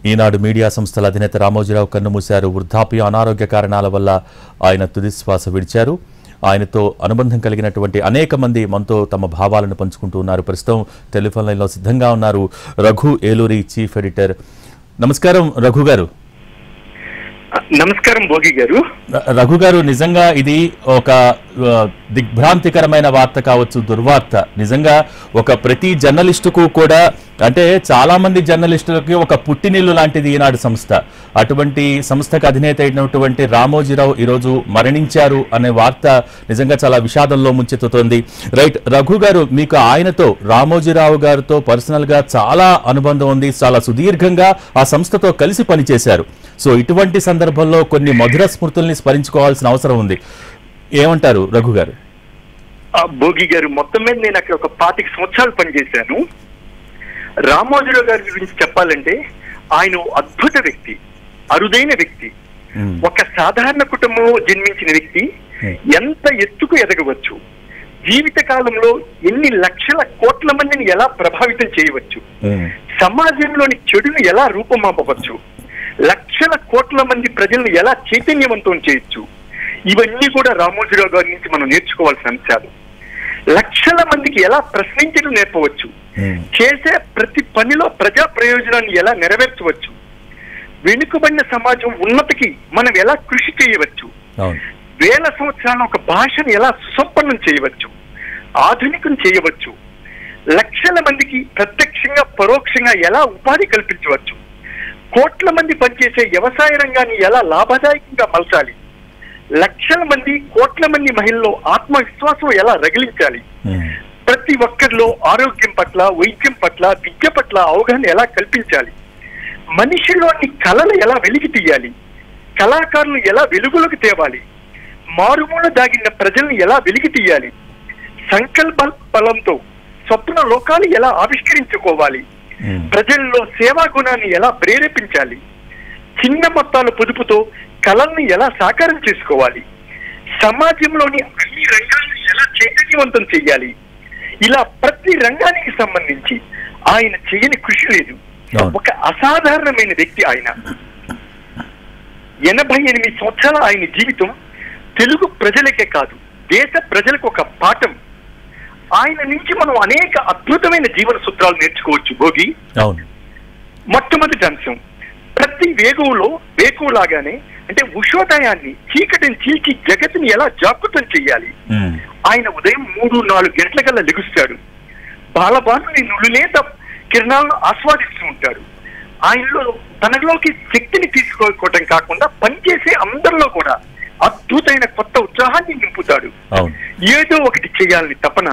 ఈనాడు media సంస్థల అధినేత రామోజీరావు కన్నుమూశారు వృద్ధాప్య అనారోగ్య కారణాల వల్ల ఆయన తుదిశ్వాస విడిచారు ఆయనతో అనుబంధం కలిగినటువంటి అనేక మంది మనతో తమ భావాలను పంచుకుంటూ ఉన్నారు ప్రస్తుతం టెలిఫోన్ లైన్లో సిద్ధంగా ఉన్నారు రఘు ఏలూరి చీఫ్ ఎడిటర్ నమస్కారం రఘు గారు నమస్కారం భోగి గారు ర- రఘు గారు నిజంగా ఇది ఒక ఆ, దిగ్భ్రాంతికరమైన వార్త కావచ్చు దుర్వార్త నిజంగా ఒక ప్రతి జర్నలిస్టుకు కూడా అంటే చాలా మంది జర్నలిస్టులకి ఒక పుట్టినిల్లు లాంటిది ఈనాడు సంస్థ అటువంటి సంస్థకు అధినేత అయినటువంటి రామోజీరావు ఈరోజు మరణించారు అనే వార్త నిజంగా చాలా విషాదంలో ముంచెత్తుతోంది రైట్ రఘు గారు మీకు ఆయనతో రామోజీరావు గారితో పర్సనల్ గా చాలా అనుబంధం ఉంది చాలా సుదీర్ఘంగా ఆ సంస్థతో కలిసి పనిచేశారు సో ఇటువంటి సందర్భంలో కొన్ని మధుర స్మృతుల్ని స్మరించుకోవాల్సిన అవసరం ఉంది ఏమంటారు రఘు గారు ఆ భోగి గారు మొత్తం మీద నేను అక్కడ ఒక పాతిక సంవత్సరాలు పనిచేశాను రామోజీరావు గారి గురించి చెప్పాలంటే ఆయన ఓ అద్భుత వ్యక్తి అరుదైన వ్యక్తి మ్మ్. ఒక సాధారణ కుటుంబంలో జన్మించిన వ్యక్తి Hmm. ఎంత ఎత్తుకు ఎదగవచ్చు జీవిత కాలంలో ఎన్ని లక్షల కోట్ల మందిని ఎలా ప్రభావితం చేయవచ్చు మ్మ్. సమాజంలోని చెడును ఎలా రూపమాపవచ్చు లక్షల కోట్ల మంది ప్రజలను ఎలా చైతన్యవంతం చేయొచ్చు ఇవన్నీ కూడా రామోజీరావు గారి నుంచి మనం నేర్చుకోవాల్సిన అంశాలు లక్షల మందికి ఎలా ప్రశ్నించడం నేర్పవచ్చు మ్మ్. చేసే ప్రతి పనిలో ప్రజా ప్రయోజనాన్ని ఎలా నెరవేర్చవచ్చు వెనుకబడిన సమాజం ఉన్నతికి మనం ఎలా కృషి చేయవచ్చు అవును వేల సంవత్సరాల ఒక భాషను ఎలా సుసంపన్నం చేయవచ్చు ఆధునికం చేయవచ్చు లక్షల మందికి ప్రత్యక్షంగా పరోక్షంగా ఎలా ఉపాధి కల్పించవచ్చు కోట్ల మంది పనిచేసే వ్యవసాయ రంగాన్ని ఎలా లాభదాయకంగా మలచాలి లక్షల మంది కోట్ల మంది మహిళల్లో ఆత్మవిశ్వాసం ఎలా రగిలించాలి మ్మ్. ప్రతి ఒక్కరిలో ఆరోగ్యం పట్ల వైద్యం పట్ల విద్య పట్ల అవగాహన ఎలా కల్పించాలి మనిషిలోని కళలు ఎలా వెలికి తీయాలి కళాకారులు ఎలా వెలుగులోకి తేవాలి మారుమూల దాగిన ప్రజల్ని ఎలా వెలికి తీయాలి సంకల్ప బలంతో స్వప్న లోకాలు ఎలా ఆవిష్కరించుకోవాలి మ్మ్. ప్రజల్లో సేవా గుణాన్ని ఎలా ప్రేరేపించాలి చిన్న మొత్తాల పొదుపుతో కళల్ని ఎలా సాకారం చేసుకోవాలి సమాజంలోని అన్ని రంగాలను ఎలా చైతన్యవంతం చేయాలి ఇలా ప్రతి రంగానికి సంబంధించి ఆయన చేయని కృషి లేదు అవును. ఒక అసాధారణమైన వ్యక్తి ఆయన ఎనభై ఎనిమిది సంవత్సరాల ఆయన జీవితం తెలుగు ప్రజలకే కాదు దేశ ప్రజలకు ఒక పాఠం ఆయన నుంచి మనం అనేక అద్భుతమైన జీవన సూత్రాలు నేర్చుకోవచ్చు భోగి అవును మొట్టమొదటి అంశం ప్రతి వేగువులో వేకువలాగానే అంటే ఉషోదయాన్ని చీకటిని చీల్చి జగత్తుని ఎలా జాగృతం చెయ్యాలి మ్మ్. ఆయన ఉదయం మూడు నాలుగు గంటలకల్లా లెగుస్తాడు బాలబాలుని నులులేత కిరణాలను ఆస్వాదిస్తూ ఉంటాడు ఆయనలో తనలోకి శక్తిని తీసుకోవటం కాకుండా పనిచేసే అందరిలో కూడా అద్భుతమైన కొత్త ఉత్సాహాన్ని నింపుతాడు అవును ఏదో ఒకటి చేయాలని తపన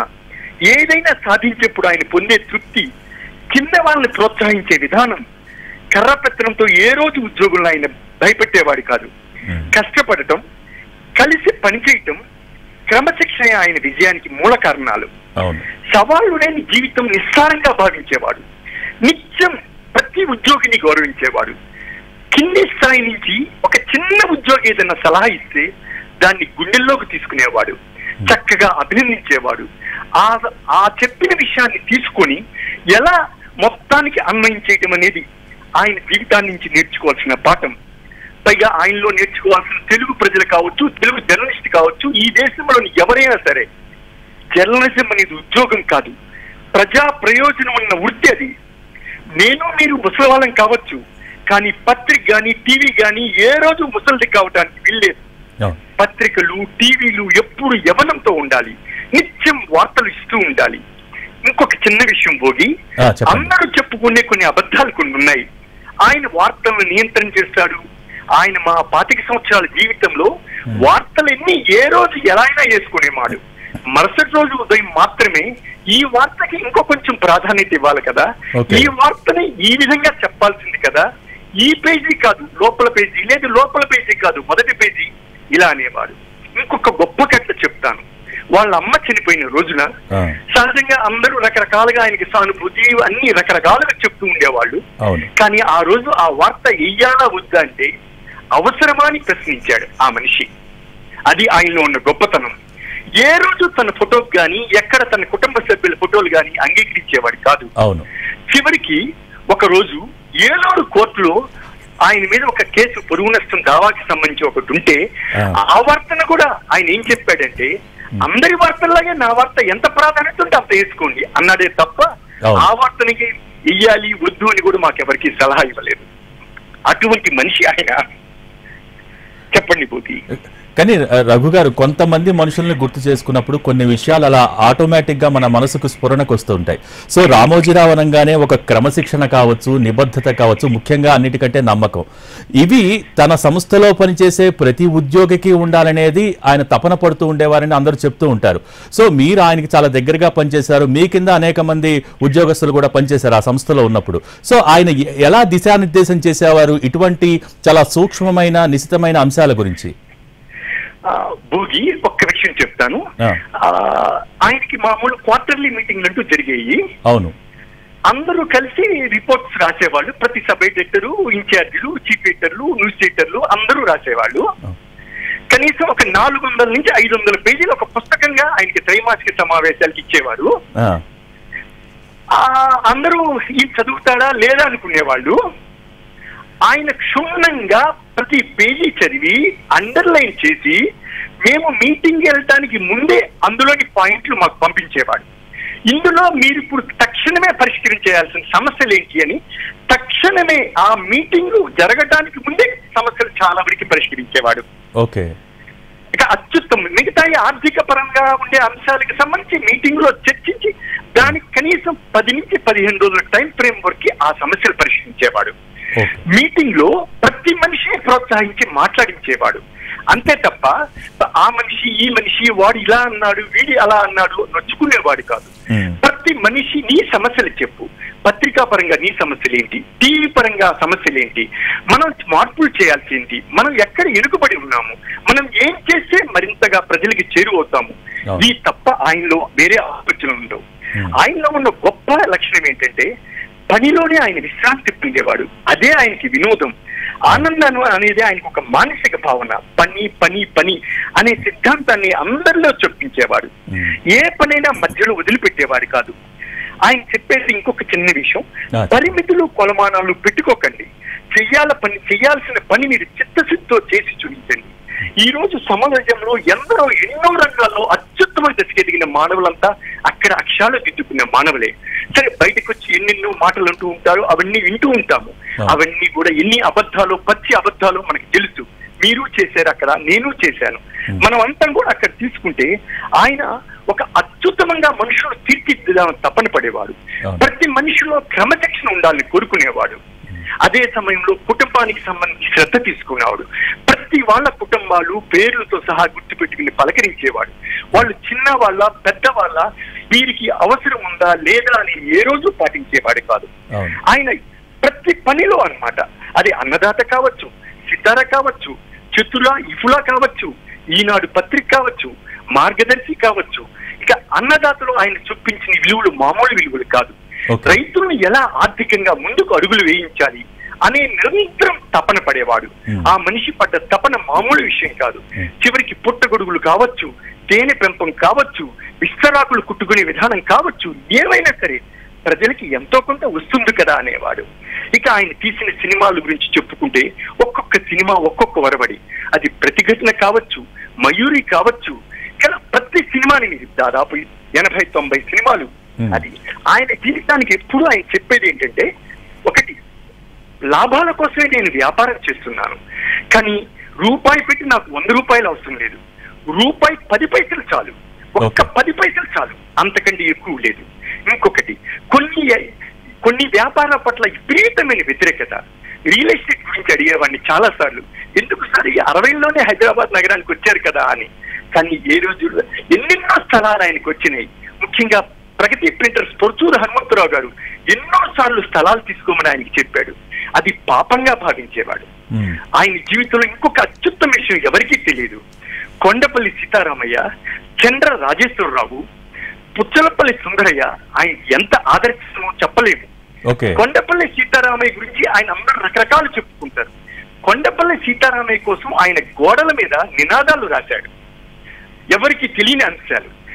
ఏదైనా సాధించేప్పుడు ఆయన పొందే తృప్తి కింద వాళ్ళని ప్రోత్సహించే విధానం కర్రపెత్తనంతో ఏ రోజు ఉద్యోగులను ఆయన భయపెట్టేవాడు కాదు మ్మ్. కష్టపడటం కలిసి పనిచేయటం క్రమశిక్షణ ఆయన విజయానికి మూల కారణాలు అవును సవాళ్లు లేని జీవితం నిస్సారంగా భావించేవాడు నిత్యం ప్రతి ఉద్యోగిని గౌరవించేవాడు కింది స్థాయి నుంచి ఒక చిన్న ఉద్యోగి ఏదైనా సలహా ఇస్తే దాన్ని గుండెల్లోకి తీసుకునేవాడు చక్కగా అభినందించేవాడు ఆ ఆ చెప్పిన విషయాన్ని తీసుకొని ఎలా మొత్తానికి అన్వయం చేయటం అనేది ఆయన జీవితాన్ని నుంచి నేర్చుకోవాల్సిన పాఠం పైగా ఆయనలో నేర్చుకోవాల్సిన తెలుగు ప్రజలు కావచ్చు తెలుగు జర్నలిస్ట్ కావచ్చు ఈ దేశంలోని ఎవరైనా సరే జర్నలిజం అనేది ఉద్యోగం కాదు ప్రజా ప్రయోజనం ఉన్న వృత్తి అది నేను మీరు ముసలివాళ్ళం కావచ్చు కానీ పత్రిక గాని టీవీ గాని ఏ రోజు ముసలిది కావడానికి వీల్లేదు అవును పత్రికలు టీవీలు ఎప్పుడు యవనంతో ఉండాలి నిత్యం వార్తలు ఇస్తూ ఉండాలి ఇంకొక చిన్న విషయం భోగి ఆ, చెప్పండి. అందరూ చెప్పుకునే కొన్ని అబద్ధాలు కొన్ని ఉన్నాయి ఆయన వార్తలను నియంత్రణ చేస్తాడు ఆయన మా పాతిక సంవత్సరాల జీవితంలో వార్తలన్నీ ఏ రోజు ఎలా అయినా వేసుకునేవాడు మరుసటి రోజు ఉదయం మాత్రమే ఈ వార్తకి ఇంకో కొంచెం ప్రాధాన్యత ఇవ్వాలి కదా Okay. ఈ వార్తని ఈ విధంగా చెప్పాల్సింది కదా ఈ పేజీ కాదు లోపల పేజీ లేదు లోపల పేజీ కాదు మొదటి పేజీ ఇలా అనేవాడు ఇంకొక గొప్ప కట్ల చెప్తాను వాళ్ళ అమ్మ చనిపోయిన రోజున ఆ, సహజంగా అందరూ రకరకాలుగా ఆయనకి సానుభూతి అన్ని రకరకాలుగా చెప్తూ ఉండేవాళ్ళు అవును కానీ ఆ రోజు ఆ వార్త వెయ్యాలా వద్దా అంటే అవసరమా అని ప్రశ్నించాడు ఆ మనిషి అది ఆయనలో ఉన్న గొప్పతనం ఏ రోజు తన ఫోటోకి గాని ఎక్కడ తన కుటుంబ సభ్యుల ఫోటోలు గాని అంగీకరించేవాడు కాదు అవును చివరికి ఒక రోజు ఏలూరు కోర్టులో ఆయన మీద ఒక కేసు పొరుగు నష్టం దావాకి సంబంధించి ఒకటి ఉంటే ఆ. ఆ వార్తను కూడా ఆయన ఏం చెప్పాడంటే అందరి వార్తల్లాగే నా వార్త ఎంత ప్రాధాన్యత ఉంటే అంత వేసుకోండి అన్నాడే తప్ప అవును. ఆ వార్తనికి వెయ్యాలి వద్దు అని కూడా మాకెవరికి సలహా ఇవ్వలేదు అటువంటి మనిషి ఆయన చెప్పండి పోతి కానీ ర- రఘు గారు కొంతమంది మనుషుల్ని గుర్తు చేసుకున్నప్పుడు కొన్ని విషయాలు అలా ఆటోమేటిక్ గా మన మనసుకు స్ఫురణకు వస్తూ ఉంటాయి సో రామోజీరావు అనగానే ఒక క్రమశిక్షణ కావచ్చు నిబద్ధత కావచ్చు ముఖ్యంగా అన్నిటికంటే నమ్మకం ఇవి తన సంస్థలో పనిచేసే ప్రతి ఉద్యోగికి ఉండాలనేది ఆయన తపన పడుతూ ఉండేవారని అందరూ చెప్తూ ఉంటారు సో మీరు ఆయనకి చాలా దగ్గరగా పనిచేశారు మీ కింద అనేక మంది ఉద్యోగస్తులు కూడా పనిచేశారు ఆ సంస్థలో ఉన్నప్పుడు సో ఆయన ఎ- ఎలా దిశానిర్దేశం చేసేవారు ఇటువంటి చాలా సూక్ష్మమైన నిశితమైన అంశాల గురించి ఆ, భోగి ఒక్క విషయం చెప్తాను ఆ. ఆ, ఆయనకి మామూలు క్వార్టర్లీ మీటింగ్లు అంటూ జరిగాయి అవును అందరూ కలిసి రిపోర్ట్స్ రాసేవాళ్ళు ప్రతి సబ్ ఎడిటరు ఇన్ఛార్జీలు చీఫ్ ఎడిటర్లు న్యూస్ ఎడిటర్లు అందరూ రాసేవాళ్ళు కనీసం ఒక నాలుగు వందల నుంచి ఐదు వందల పేజీలు ఒక పుస్తకంగా ఆయనకి త్రైమాసిక సమావేశాలకు ఇచ్చేవారు ఆ, ఆ, అందరూ ఈ చదువుతాడా లేదా అనుకునేవాళ్ళు ఆయన క్షుణ్ణంగా ప్రతి పేజీ చదివి అండర్లైన్ చేసి మేము మీటింగ్ వెళ్ళటానికి ముందే అందులోని పాయింట్లు మాకు పంపించేవాడు ఇందులో మీరు ఇప్పుడు తక్షణమే పరిష్కరించేయాల్సిన సమస్యలు ఏంటి అని తక్షణమే ఆ మీటింగ్ జరగడానికి ముందే సమస్యలు చాలా వరకు పరిష్కరించేవాడు ఓకే ఇక అత్యుత్తమం మిగతా ఈ ఆర్థిక పరంగా ఉండే అంశాలకు సంబంధించి మీటింగ్ లో చర్చించి దానికి కనీసం పది నుంచి పదిహేను రోజుల టైం ఫ్రేమ్ వరకు ఆ సమస్యలు పరిష్కరించేవాడు ఓకే మీటింగ్ లో ప్రతి మనిషిని ప్రోత్సహించి మాట్లాడించేవాడు అంతే తప్ప ఆ మనిషి ఈ మనిషి వాడు ఇలా అన్నాడు వీడి అలా అన్నాడు నొచ్చుకునేవాడు కాదు ఉమ్, ప్రతి మనిషి నీ సమస్యలు చెప్పు పత్రికా పరంగా నీ సమస్యలు ఏంటి టీవీ పరంగా సమస్యలు ఏంటి మనం మార్పులు చేయాల్సి ఏంటి మనం ఎక్కడ ఎనుకబడి ఉన్నాము మనం ఏం చేస్తే మరింతగా ప్రజలకి చేరువవుతాము అవును. ఈ తప్ప ఆయనలో వేరే ఆలోచనలు ఉండవు Hmm. ఆయనలో ఉన్న గొప్ప లక్షణం ఏంటంటే పనిలోనే ఆయన విశ్రాంతి పొందేవాడు అదే ఆయనకి వినోదం ఆనందం అనేది ఆయనకు ఒక మానసిక భావన పని పని పని అనే సిద్ధాంతాన్ని అందరిలో చొప్పించేవాడు ఉమ్, ఏ పనైనా మధ్యలో వదిలిపెట్టేవాడు కాదు ఆయన చెప్పేది ఇంకొక చిన్న విషయం ఆ. పరిమితులు కొలమానాలు పెట్టుకోకండి చెయ్యాల పని చేయాల్సిన పని మీరు చిత్తశుద్ధితో చేసి చూపించండి ఈ రోజు సమాజంలో ఎందరో ఎన్నో రంగాల్లో అత్యుత్తమ దశకి ఎదిగిన మానవులంతా అక్కడ అక్షరాలు దిద్దుకున్న మానవులే సరే బయటకు వచ్చి ఎన్నెన్నో మాటలు అంటూ ఉంటారు అవన్నీ వింటూ ఉంటాము ఆ. అవన్నీ కూడా ఎన్ని అబద్ధాలు పచ్చి అబద్ధాలు మనకి తెలుసు మీరు చేశారు అక్కడ నేను చేశాను Hmm. మనం అంతా కూడా అక్కడ తీసుకుంటే ఆయన ఒక అత్యుత్తమంగా మనుషులు తీర్చిదిద్దామని తపన పడేవాడు అవును. ప్రతి మనిషిలో క్రమశిక్షణ ఉండాలని కోరుకునేవాడు అదే సమయంలో కుటుంబానికి సంబంధించి శ్రద్ధ తీసుకునేవాడు ప్రతి వాళ్ళ కుటుంబాలు పేర్లతో సహా గుర్తుపెట్టుకుని పలకరించేవాడు వాళ్ళు చిన్న వాళ్ళ పెద్ద వాళ్ళ వీరికి అవసరం ఉందా లేదా అని ఏ రోజు పాటించేవాడు కాదు అవును ఆయన ప్రతి పనిలో అన్నమాట అది అన్నదాత కావచ్చు సితార కావచ్చు చిత్తులా ఇఫులా కావచ్చు ఈనాడు పత్రిక కావచ్చు మార్గదర్శి కావచ్చు ఇక అన్నదాతలు ఆయన చూపించిన విలువలు మామూలు విలువలు కాదు ఓకే. రైతులను ఎలా ఆర్థికంగా ముందుకు అడుగులు వేయించాలి అనే నిరంతరం తపన పడేవాడు Hmm. ఆ మనిషి పడ్డ తపన మామూలు విషయం కాదు Hmm. చివరికి పుట్టగొడుగులు కావచ్చు తేనె పెంపం కావచ్చు విస్తరాకులు కుట్టుకునే విధానం కావచ్చు ఏమైనా సరే ప్రజలకి ఎంతో కొంత వస్తుంది కదా అనేవాడు ఇక ఆయన తీసిన సినిమాల గురించి చెప్పుకుంటే ఒక్కొక్క సినిమా ఒక్కొక్క వరవడి అది ప్రతిఘటన కావచ్చు మయూరి కావచ్చు ఇలా ప్రతి సినిమాని మీరు దాదాపు ఎనభై తొంభై సినిమాలు Hmm. అది ఆయన జీవితానికి ఎప్పుడు ఆయన చెప్పేది ఏంటంటే ఒకటి లాభాల కోసమే నేను వ్యాపారం చేస్తున్నాను కానీ రూపాయి పెట్టి నాకు వంద రూపాయలు అవసరం లేదు రూపాయి పది పైసలు చాలు ఒక్క Okay. పది పైసలు చాలు అంతకంటే ఎక్కువ లేదు ఇంకొకటి కొన్ని కొన్ని వ్యాపారాల పట్ల విపరీతమైన వ్యతిరేకత రియల్ ఎస్టేట్ గురించి అడిగేవాడిని చాలా సార్లు ఎందుకు సార్ ఈ అరవైలోనే హైదరాబాద్ నగరానికి వచ్చారు కదా అని కానీ ఏ రోజుల్లో ఎన్నెన్నో స్థలాలు ఆయనకు వచ్చినాయి ముఖ్యంగా ప్రగతి ప్రింటర్స్ పొర్చూరు హనుమంతరావు గారు ఎన్నో సార్లు స్థలాలు తీసుకోమని ఆయనకి చెప్పాడు అది పాపంగా భావించేవాడు ఉమ్, ఆయన జీవితంలో ఇంకొక అత్యుత్తమ విషయం ఎవరికీ తెలియదు కొండపల్లి సీతారామయ్య చంద్ర రాజేశ్వరరావు పుచ్చలపల్లి సుందరయ్య ఆయన ఎంత ఆదర్శమో చెప్పలేము ఓకే కొండపల్లి సీతారామయ్య గురించి ఆయన అందరూ రకరకాలు చెప్పుకుంటారు కొండపల్లి సీతారామయ్య కోసం ఆయన గోడల మీద నినాదాలు రాశాడు ఎవరికి తెలియని అంశాలు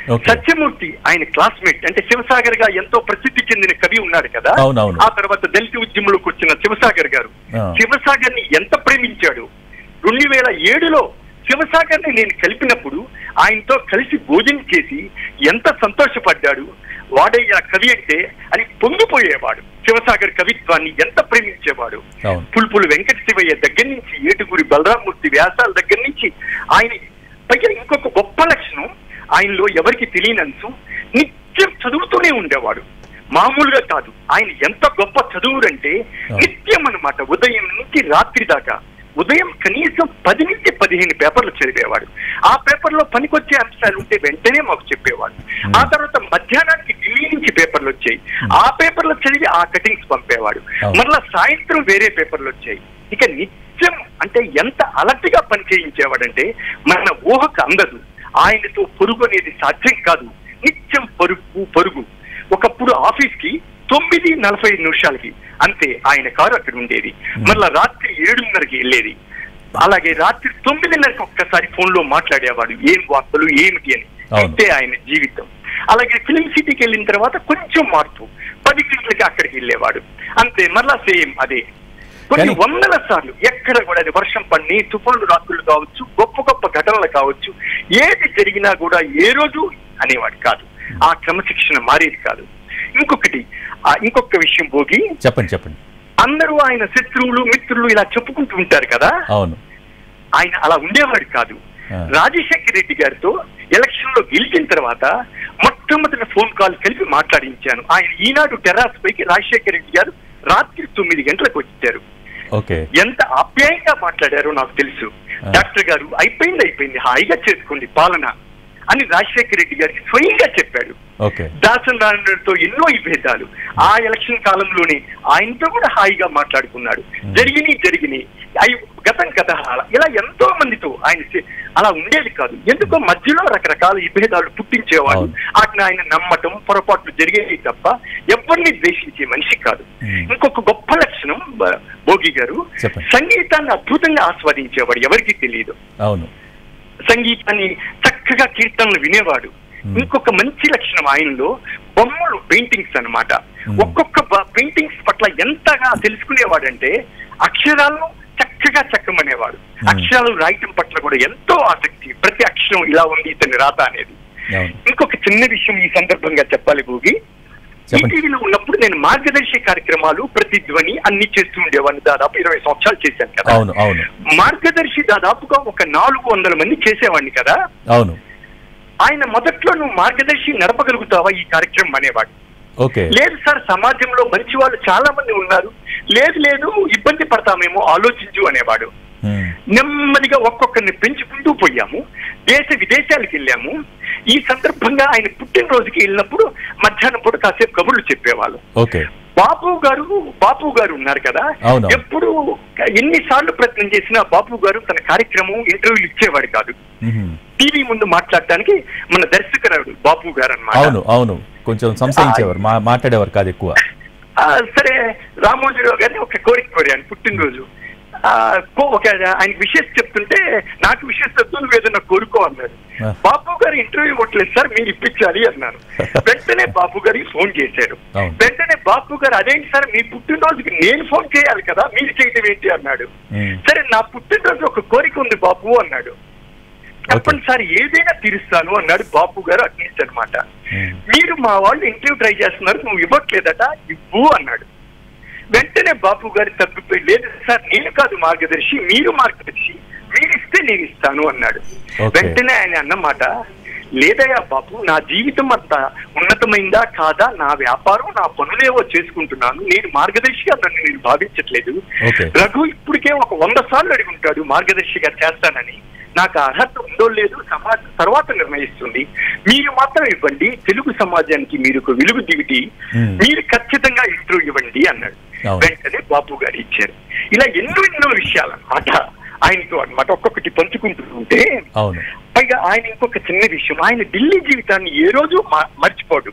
Okay. సత్యమూర్తి ఆయన క్లాస్మేట్ అంటే శివసాగర్ గా ఎంతో ప్రసిద్ధి చెందిన కవి ఉన్నాడు కదా అవునవును. ఆ తర్వాత దళిత ఉద్యమంలోకి వచ్చిన శివసాగర్ గారు ఆ. శివసాగర్ ని ఎంత ప్రేమించాడు రెండు వేల ఏడులో శివసాగర్ ని నేను కలిపినప్పుడు ఆయనతో కలిసి భోజనం చేసి ఎంత సంతోషపడ్డాడు వాడయ్య కవి అంటే అని పొంగిపోయేవాడు శివసాగర్ కవిత్వాన్ని ఎంత ప్రేమించేవాడు అవును పుల్పులు వెంకట శివయ్య దగ్గర నుంచి ఏటుగురి బలరామూర్తి వ్యాసాల దగ్గర నుంచి ఆయన పైగా ఇంకొక గొప్ప లక్షణం ఆయనలో ఎవరికి తెలియని అంశం నిత్యం చదువుతూనే ఉండేవాడు మామూలుగా కాదు ఆయన ఎంత గొప్ప చదువురంటే ఆ. నిత్యం అన్నమాట ఉదయం నుంచి రాత్రి దాకా ఉదయం కనీసం పది నుంచి పదిహేను పేపర్లు చదివేవాడు ఆ పేపర్లో పనికొచ్చే అంశాలు ఉంటే వెంటనే మాకు చెప్పేవాడు ఆ తర్వాత మధ్యాహ్నానికి ఢిల్లీ నుంచి పేపర్లు వచ్చాయి ఆ పేపర్లు చదివి ఆ కటింగ్స్ పంపేవాడు అవును. మరలా సాయంత్రం వేరే పేపర్లు వచ్చాయి ఇక నిత్యం అంటే ఎంత అలర్ట్ గా పని చేయించేవాడంటే మన ఊహకు అందదు ఆయనతో పొరుగు అనేది సాధ్యం కాదు నిత్యం పరుగు పరుగు ఒకప్పుడు ఆఫీస్ కి తొమ్మిది నలభై ఐదు నిమిషాలకి అంతే ఆయన కారు అక్కడ ఉండేది మరలా రాత్రి ఏడున్నరకి వెళ్ళేది అలాగే రాత్రి తొమ్మిదిన్నరకి ఒక్కసారి ఫోన్ లో మాట్లాడేవాడు ఏం వార్తలు ఏమిటి అని అవును. అంతే ఆయన జీవితం అలాగే ఫిలిం సిటీకి వెళ్ళిన తర్వాత కొంచెం మార్పు పది గంటలకి అక్కడికి వెళ్ళేవాడు అంతే మరలా సేమ్ అదే కొన్ని కానీ- వందల సార్లు ఎక్కడ కూడా అది వర్షం పడిని తుఫాను రాత్రులు కావచ్చు గొప్ప గొప్ప ఘటనలు కావచ్చు ఏది జరిగినా కూడా ఏ రోజు అనేవాడు కాదు ఆ క్రమశిక్షణ మారేది కాదు ఇంకొకటి ఆ ఇంకొక విషయం భోగి చెప్పండి చెప్పండి అందరూ ఆయన శత్రువులు మిత్రులు ఇలా చెప్పుకుంటూ ఉంటారు కదా అవును ఆయన అలా ఉండేవాడు కాదు ఆ. రాజశేఖర రెడ్డి గారితో ఎలక్షన్ లో గెలిచిన తర్వాత మొట్టమొదటి ఫోన్ కాల్ కలిపి మాట్లాడించాను ఆయన ఈనాడు టెర్రాస్ పైకి రాజశేఖర రెడ్డి గారు రాత్రి తొమ్మిది గంటలకు వచ్చారు ఓకే ఎంత ఆప్యాయంగా మాట్లాడారో నాకు తెలుసు ఆ. డాక్టర్ గారు అయిపోయింది అయిపోయింది హాయిగా చేసుకోండి పాలన అని రాజశేఖర రెడ్డి గారికి స్వయంగా చెప్పాడు ఓకే దాసన్ రానుతో ఎన్నో విభేదాలు ఆ ఎలక్షన్ కాలంలోనే ఆయనతో కూడా హాయిగా మాట్లాడుకున్నాడు జరిగిని జరిగిని అయి గతం గత ఇలా ఎంతో మందితో ఆయన చే- అలా ఉండేది కాదు ఎందుకో మధ్యలో రకరకాల విభేదాలు పుట్టించేవాడు అవును. వాటిని ఆయన నమ్మటం పొరపాట్లు జరిగేవి తప్ప ఎవరిని ద్వేషించే మనిషి కాదు మ్మ్. ఇంకొక గొప్ప లక్షణం బ- భోగి గారు చెప్పండి. సంగీతాన్ని అద్భుతంగా ఆస్వాదించేవాడు ఎవరికి తెలియదు అవును సంగీతాన్ని చక్కగా కీర్తనలు వినేవాడు Hmm. ఇంకొక మంచి లక్షణం ఆయనలో బొమ్మలు పెయింటింగ్స్ అన్నమాట Hmm. ఒక్కొక్క పెయింటింగ్స్ పట్ల ఎంతగా తెలుసుకునేవాడంటే అక్షరాలను చక్కగా చెక్కమనేవాడు Hmm. అక్షరాలు రాయటం పట్ల కూడా ఎంతో ఆసక్తి ప్రతి అక్షరం ఇలా ఉంది ఇతని రాత అనేది అవును ఇంకొక చిన్న విషయం ఈ సందర్భంగా చెప్పాలి భోగి చెప్పండి. ఈటీవీలో ఉన్నప్పుడు నేను మార్గదర్శి కార్యక్రమాలు ప్రతిధ్వని అన్ని చేస్తూ ఉండేవాడిని దాదాపు ఇరవై సంవత్సరాలు చేశాను కదా అవును అవును మార్గదర్శి దాదాపుగా ఒక నాలుగు వందల మంది చేసేవాడిని కదా అవును ఆయన మొదట్లో నువ్వు మార్గదర్శి నడపగలుగుతావా ఈ కార్యక్రమం అనేవాడు ఓకే లేదు సార్ సమాజంలో మంచి వాళ్ళు చాలా మంది ఉన్నారు లేదు లేదు ఇబ్బంది పడతామేమో ఆలోచించు అనేవాడు మ్మ్. నెమ్మదిగా ఒక్కొక్కరిని పెంచుకుంటూ పోయాము దేశ విదేశాలకు వెళ్ళాము ఈ సందర్భంగా ఆయన పుట్టినరోజుకి వెళ్ళినప్పుడు మధ్యాహ్నం పూట కాసేపు కబుర్లు చెప్పేవాళ్ళు ఓకే బాపు గారు బాపు గారు ఉన్నారు కదా అవును. ఎప్పుడు ఎన్నిసార్లు ప్రయత్నం చేసినా బాపు గారు తన కార్యక్రమం ఇంటర్వ్యూలు ఇచ్చేవాడు కాదు మ్మ్. టీవీ ముందు మాట్లాడటానికి మన దర్శకురాడు బాపు గారు అన్నమాట అవును అవును కొంచెం సంశయించేవారు మా మాట్లాడేవారు కాదు ఎక్కువ ఆ, సరే రామోజీరావు గారిని ఒక కోరిక కోరాను పుట్టినరోజు ఆ, కో- ఒక ఆయనకి విషయం చెప్తుంటే నాకు విషయం చెప్తూ నువ్వు ఏదైనా కోరుకో అన్నాడు ఆ. బాపు గారు ఇంటర్వ్యూ ఇవ్వట్లేదు సార్ మీరు ఇప్పించాలి అన్నాను వెంటనే బాపు గారికి ఫోన్ చేశారు అవును. వెంటనే బాపు గారు అదేంటి సార్ మీ పుట్టినరోజుకి నేను ఫోన్ చేయాలి కదా మీరు చేయటం ఏంటి అన్నాడు మ్మ్. సరే నా పుట్టినరోజు ఒక కోరిక ఉంది బాపు అన్నాడు చెప్పండి సార్ ఏదైనా తీరుస్తాను అన్నాడు బాపు గారు అట్నుంచి అనమాట మ్మ్. మీరు మా వాళ్ళు ఇంటర్వ్యూ ట్రై చేస్తున్నారు నువ్వు ఇవ్వట్లేదట ఇవ్వు అన్నాడు వెంటనే బాపు గారు తప్పిపోయి లేదు సార్ నేను కాదు మార్గదర్శి మీరు మార్గదర్శి మీరు ఇస్తే నేను ఇస్తాను అన్నాడు Okay. వెంటనే ఆయన అన్నమాట లేదయ్యా బాపు నా జీవితం అంత ఉన్నతమైందా కాదా నా వ్యాపారం నా పనులేవో చేసుకుంటున్నాను నేను మార్గదర్శిగా నన్ను నేను భావించట్లేదు Okay. రఘు ఇప్పటికే ఒక వంద సార్లు అడుగుంటాడు మార్గదర్శిగా చేస్తానని నాకు ఆ అర్హత ఉందో లేదో సమాజం తర్వాత నిర్ణయిస్తుంది మీరు మాత్రం ఇవ్వండి తెలుగు సమాజానికి మీరు ఒక వెలుగు దివిటి Hmm. మీరు ఖచ్చితంగా ఇంటర్వ్యూ ఇవ్వండి అన్నాడు అవును. వెంటనే బాపు గారు ఇచ్చారు ఇలా ఎన్నో ఎన్నో విషయాలు అన్నమాట ఆయనతో అన్నమాట ఒక్కొక్కటి పంచుకుంటూ ఉంటే అవును పైగా ఆయన ఇంకొక చిన్న విషయం ఆయన ఢిల్లీ జీవితాన్ని ఏ రోజు మ- మర్చిపోడు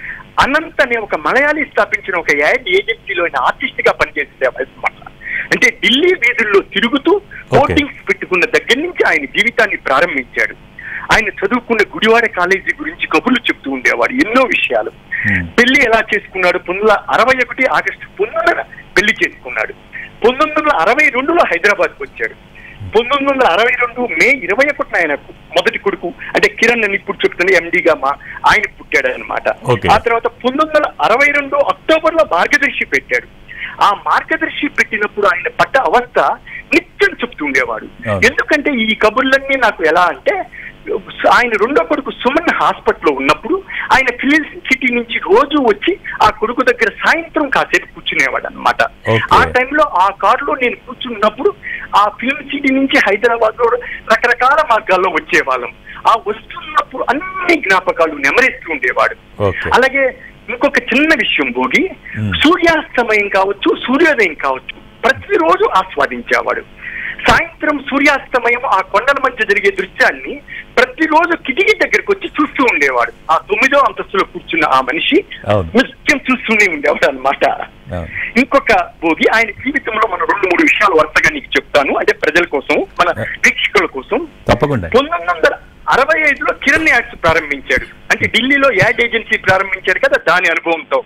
అనంత్ అనే ఒక మలయాళీ స్థాపించిన ఒక యాడ్ ఏజెన్సీలో ఆయన ఆర్టిస్ట్ గా పనిచేసే అనమాట అంటే ఢిల్లీ వీధుల్లో తిరుగుతూ హోర్డింగ్స్ పెట్టుకున్న దగ్గర నుంచి ఆయన జీవితాన్ని ప్రారంభించాడు ఆయన చదువుకున్న గుడివాడ కాలేజీ గురించి కబుర్లు చెప్తూ ఉండేవాడు ఎన్నో విషయాలు Hmm. పెళ్లి ఎలా చేసుకున్నాడు పంతొమ్మిది వందల అరవై ఒకటి ఆగస్టు పంతొమ్మిది వందల పెళ్లి చేసుకున్నాడు పంతొమ్మిది వందల అరవై రెండులో హైదరాబాద్కి వచ్చాడు పంతొమ్మిది వందల అరవై రెండు మే ఇరవై ఒకటిన ఆయన మొదటి కొడుకు అంటే కిరణ్ అని ఇప్పుడు చెప్తున్న ఎండిగా మా ఆయన పుట్టాడు అనమాట Okay. ఆ తర్వాత పంతొమ్మిది వందల అరవై రెండు అక్టోబర్ లో మార్గదర్శి పెట్టాడు ఆ మార్గదర్శి పెట్టినప్పుడు ఆయన పడ్డ అవస్థ నిత్యం చెప్తుండేవాడు అవును. ఎందుకంటే ఈ కబుర్లన్నీ నాకు ఎలా అంటే ఆయన రెండో కొడుకు సుమన్ హాస్పిటల్లో ఉన్నప్పుడు ఆయన ఫిలిం సిటీ నుంచి రోజు వచ్చి ఆ కొడుకు దగ్గర సాయంత్రం కాసేపు కూర్చునేవాడు అనమాట Okay. ఆ టైంలో ఆ కారులో నేను కూర్చున్నప్పుడు ఆ ఫిలిం సిటీ నుంచి హైదరాబాద్ లో రకరకాల మార్గాల్లో వచ్చేవాళ్ళం ఆ వస్తున్నప్పుడు అన్ని జ్ఞాపకాలు నెమరేస్తూ ఉండేవాడు ఓకే అలాగే ఇంకొక చిన్న విషయం భోగి Hmm. సూర్యాస్తమయం కావచ్చు సూర్యోదయం కావచ్చు ప్రతిరోజు ఆస్వాదించేవాడు సాయంత్రం సూర్యాస్తమయం ఆ కొండల మధ్య జరిగే దృశ్యాన్ని ప్రతిరోజు కిటికీ దగ్గరకు వచ్చి చూస్తూ ఉండేవాడు ఆ తొమ్మిదో అంతస్తులో కూర్చున్న ఆ మనిషి అవును. నిత్యం చూస్తూనే ఉండేవాడు అనమాట అవును. ఇంకొక భోగి ఆయన జీవితంలో మనం రెండు మూడు విషయాలు వరుసగా నీకు చెప్తాను అంటే ప్రజల కోసం మన వీక్షకుల కోసం తప్పకుండా పంతొమ్మిది వందల అరవై ఐదులో కిరణ్ యాడ్స్ ప్రారంభించాడు అంటే ఢిల్లీలో యాడ్ ఏజెన్సీ ప్రారంభించాడు కదా దాని అనుభవంతో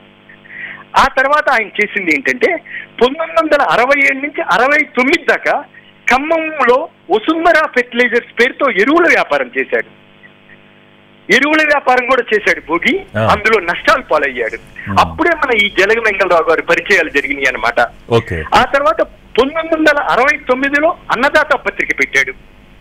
ఆ తర్వాత ఆయన చేసింది ఏంటంటే పంతొమ్మిది వందల అరవై ఏడు నుంచి అరవై తొమ్మిది దాకా ఖమ్మంలో వసుంధర ఫెర్టిలైజర్స్ పేరుతో ఎరువుల వ్యాపారం చేశాడు ఎరువుల వ్యాపారం కూడా చేశాడు భోగి ఆ. అందులో నష్టాలు పాలయ్యాడు Hmm. అప్పుడే మన ఈ జలగ వెంకటరావు గారి పరిచయాలు జరిగినాయి అన్నమాట ఓకే ఆ తర్వాత పంతొమ్మిది వందల అరవై తొమ్మిదిలో అన్నదాత పత్రిక పెట్టాడు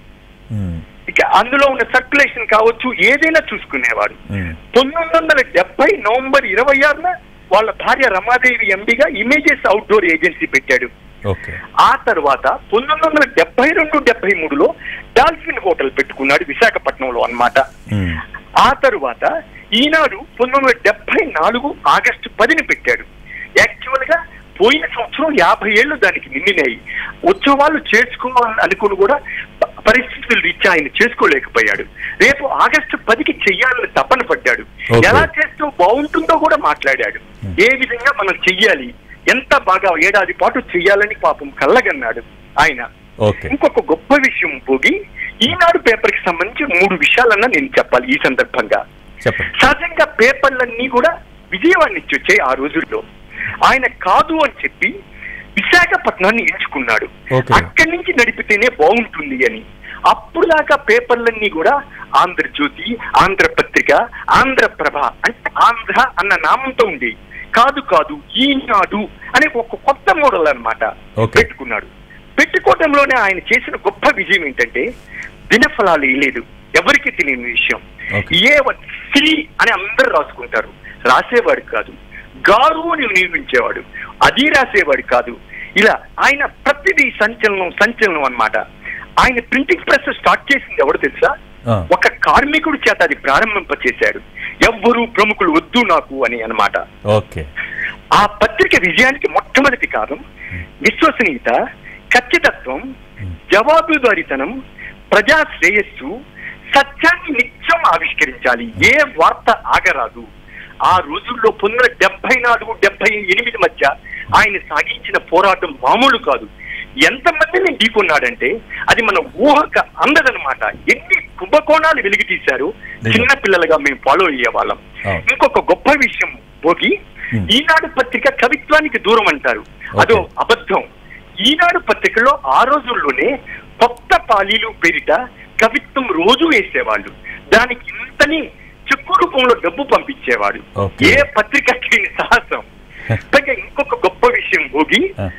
ఉమ్, ఇక అందులో ఉన్న సర్క్యులేషన్ కావచ్చు ఏదైనా చూసుకునేవాడు ఉమ్, పంతొమ్మిది వందల డెబ్బై నవంబర్ ఇరవై ఆరున వాళ్ళ భార్య రమాదేవి ఎండిగా ఇమేజెస్ అవుట్డోర్ ఏజెన్సీ పెట్టాడు ఓకే ఆ తర్వాత పంతొమ్మిది వందల డెబ్బై రెండు డెబ్బై మూడులో డాల్ఫిన్ హోటల్ పెట్టుకున్నాడు విశాఖపట్నంలో అన్నమాట ఉమ్, ఆ తరువాత ఈనాడు పంతొమ్మిది వందల డెబ్బై నాలుగు ఆగస్టు పదిని పెట్టాడు యాక్చువల్ గా పోయిన సంవత్సరం యాభై ఏళ్ళు దానికి నిండినాయి ఉత్సవాలు చేసుకోవాలని అనుకుని కూడా ప- పరిస్థితులు రీత్యా ఆయన చేసుకోలేకపోయాడు రేపు ఆగస్టు పదికి చెయ్యాలని తపన పడ్డాడు Okay. ఎలా చేస్తూ బాగుంటుందో కూడా మాట్లాడాడు ఏ విధంగా మనం చెయ్యాలి ఎంత బాగా ఏడాది పాటు చెయ్యాలని పాపం కళ్ళగన్నాడు ఆయన ఓకే ఇంకొక గొప్ప విషయం పోగి ఈనాడు పేపర్ కి సంబంధించి మూడు విషయాలన్నా నేను చెప్పాలి ఈ సందర్భంగా చెప్పండి సహజంగా పేపర్లన్నీ కూడా విజయవాడ నుంచి వచ్చాయి ఆ రోజుల్లో ఆయన కాదు అని చెప్పి విశాఖపట్నాన్ని ఎంచుకున్నాడు Okay. అక్కడి నుంచి నడిపితేనే బాగుంటుంది అని అప్పుడు దాకా పేపర్లన్నీ కూడా ఆంధ్రజ్యోతి ఆంధ్రపత్రిక ఆంధ్రప్రభ అంటే ఆంధ్ర అన్న నామంతో ఉంది కాదు కాదు ఈనాడు అనే ఒక కొత్త మోడల్ అన్నమాట Okay. పెట్టుకున్నాడు పెట్టుకోవడంలోనే ఆయన చేసిన గొప్ప విజయం ఏంటంటే దినఫలాలు వేయలేదు ఎవరికి తెలియని విషయం Okay. ఏ వ- శ్రీ అని అందరు రాసుకుంటారు రాసేవాడు కాదు గారు అని నియమించేవాడు అది రాసేవాడు కాదు ఇలా ఆయన ప్రతిదీ సంచలనం సంచలనం అన్నమాట ఆయన ప్రింటింగ్ ప్రెస్ స్టార్ట్ చేసింది ఎవడు తెలుసా ఆ. ఒక కార్మికుడి చేత అది ప్రారంభింప చేశాడు ఎవ్వరు ప్రముఖులు వద్దు నాకు అని అన్నమాట ఓకే ఆ పత్రిక విజయానికి మొట్టమొదటి కారణం విశ్వసనీయత ఖచ్చితత్వం జవాబుదారీతనం ప్రజా శ్రేయస్సు సత్యాన్ని నిత్యం ఆవిష్కరించాలి ఏ వార్త ఆగరాదు ఆ రోజుల్లో పొందిన డెబ్బై నాలుగు డెబ్బై ఎనిమిది మధ్య ఆయన సాగించిన పోరాటం మామూలు కాదు ఎంతమందిని ఢీకొన్నాడంటే అది మన ఊహక అందదనమాట ఎన్ని కుంభకోణాలు వెలికి తీశారు నిజం. చిన్న పిల్లలుగా మేము ఫాలో అయ్యేవాళ్ళం అవును. ఇంకొక గొప్ప విషయం భోగి Hmm. ఈనాడు పత్రిక కవిత్వానికి దూరం అంటారు అదో Okay. అబద్ధం ఈనాడు పత్రికలో ఆ రోజుల్లోనే కొత్త పాలీలు పేరిట కవిత్వం రోజు వేసేవాళ్ళు దానికి ఇంతని చెక్కు రూపంలో డబ్బు పంపించేవాడు Okay. ఏ పత్రిక చేయని సాహసం పైగా ఇంకొక గొప్ప విషయం భోగి ఆ,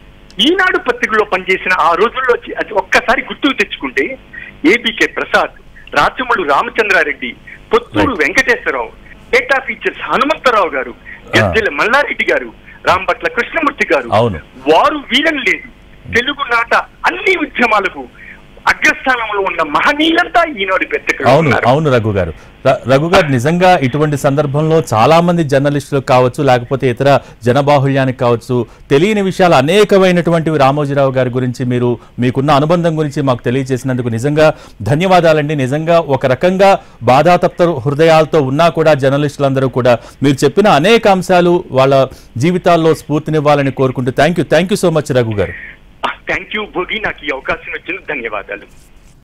ఈనాడు పత్రికలో పనిచేసిన ఆ రోజుల్లో చి- అది ఒక్కసారి గుర్తుకు తెచ్చుకుంటే ABK Prasad Rachamallu Ramachandra Reddy Potturi Right. Venkateswara Rao data features Hanumantha Rao గారు గద్దెల మల్లారెడ్డి గారు రాంభట్ల కృష్ణమూర్తి గారు అవును. వారు వీరం లేదు తెలుగు నాట అన్ని ఉద్యమాలకు అగ్రస్థానంలో ఉన్న మహనీయులంతా ఈనాడు పత్రికలో అవును ఉన్నారు అవును రఘు గారు ర- రఘు గారు నిజంగా ఇటువంటి సందర్భంలో చాలా మంది జర్నలిస్టులకు కావచ్చు లేకపోతే ఇతర జనబాహుళ్యానికి కావచ్చు తెలియని విషయాలు అనేకమైనటువంటివి రామోజీరావు గారి గురించి మీరు మీకున్న అనుబంధం గురించి మాకు తెలియజేసినందుకు నిజంగా ధన్యవాదాలండి నిజంగా ఒక రకంగా బాధాతప్త హృదయాలతో ఉన్నా కూడా జర్నలిస్టులందరూ కూడా మీరు చెప్పిన అనేక అంశాలు వాళ్ళ జీవితాల్లో స్ఫూర్తినివ్వాలని కోరుకుంటూ thank you thank you so much Raghu గారు థ్యాంక్ యూ భోగి నాకు ఈ అవకాశం వచ్చింది ధన్యవాదాలు